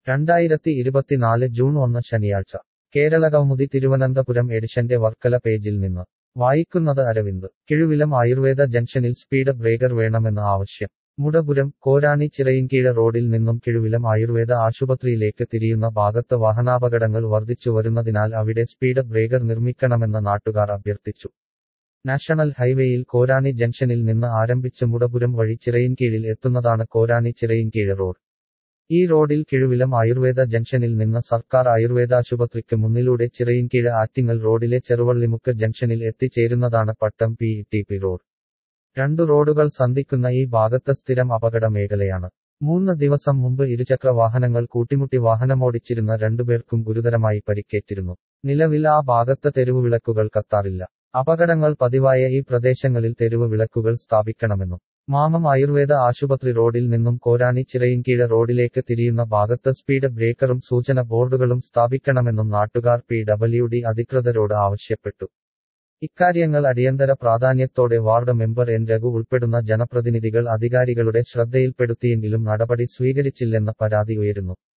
രണ്ടായിരത്തി ഇരുപത്തിനാല് ജൂൺ ഒന്ന് ശനിയാഴ്ച കേരളകൗമുദി തിരുവനന്തപുരം എഡിഷന്റെ വർക്കല പേജിൽ നിന്ന് വായിക്കുന്നത് അരവിന്ദ് കിഴുവിലം ആയുർവേദ ജംഗ്ഷനിൽ സ്പീഡ് ബ്രേക്കർ വേണമെന്ന് ആവശ്യം മുടപുരം കോരാണി ചിറയിൻകീഴ റോഡിൽ നിന്നും കിഴുവിലം ആയുർവേദ ആശുപത്രിയിലേക്ക് തിരിയുന്ന ഭാഗത്ത് വാഹനാപകടങ്ങൾ വർദ്ധിച്ചു വരുന്നതിനാൽ അവിടെ സ്പീഡ് ബ്രേക്കർ നിർമ്മിക്കണമെന്ന് നാട്ടുകാർ അഭ്യർത്ഥിച്ചു നാഷണൽ ഹൈവേയിൽ കോരാണി ജംഗ്ഷനിൽ നിന്ന് ആരംഭിച്ച് മുടപുരം വഴി ചിറയിൻകീഴിൽ എത്തുന്നതാണ് കോരാണി ചിറയിൻകീഴ് റോഡ് ഈ റോഡിൽ കിഴുവിലം ആയുർവേദ ജംഗ്ഷനിൽ നിന്ന് സർക്കാർ ആയുർവേദാശുപത്രിക്ക് മുന്നിലൂടെ ചിറയിൻകീഴ് ആറ്റിങ്ങൽ റോഡിലെ ചെറുവള്ളിമുക്ക് ജംഗ്ഷനിൽ എത്തിച്ചേരുന്നതാണ് Pattom P T P road രണ്ടു റോഡുകൾ സന്ധിക്കുന്ന ഈ ഭാഗത്ത് സ്ഥിരം അപകട മേഖലയാണ് മൂന്ന് ദിവസം മുമ്പ് ഇരുചക്ര വാഹനങ്ങൾ കൂട്ടിമുട്ടി വാഹനമോടിച്ചിരുന്ന രണ്ടുപേർക്കും ഗുരുതരമായി പരിക്കേറ്റിരുന്നു നിലവിൽ ആ ഭാഗത്ത് തെരുവുവിളക്കുകൾ കത്താറില്ല അപകടങ്ങൾ പതിവായ ഈ പ്രദേശങ്ങളിൽ തെരുവ് വിളക്കുകൾ സ്ഥാപിക്കണമെന്നും മാമം ആയുർവേദ ആശുപത്രി റോഡിൽ നിന്നും കോരാണി ചിറയിൻകീഴ റോഡിലേക്ക് തിരിയുന്ന ഭാഗത്ത് സ്പീഡ് ബ്രേക്കറും സൂചന ബോർഡുകളും സ്ഥാപിക്കണമെന്നും നാട്ടുകാർ പി ഡബ്ല്യു ഡി അധികൃതരോട് ആവശ്യപ്പെട്ടു ഇക്കാര്യങ്ങൾ അടിയന്തര പ്രാധാന്യത്തോടെ വാർഡ് മെമ്പർ എൻ രഘു ഉൾപ്പെടുന്ന ജനപ്രതിനിധികൾ അധികാരികളുടെ ശ്രദ്ധയിൽപ്പെടുത്തിയെങ്കിലും നടപടി സ്വീകരിച്ചില്ലെന്ന പരാതി ഉയരുന്നു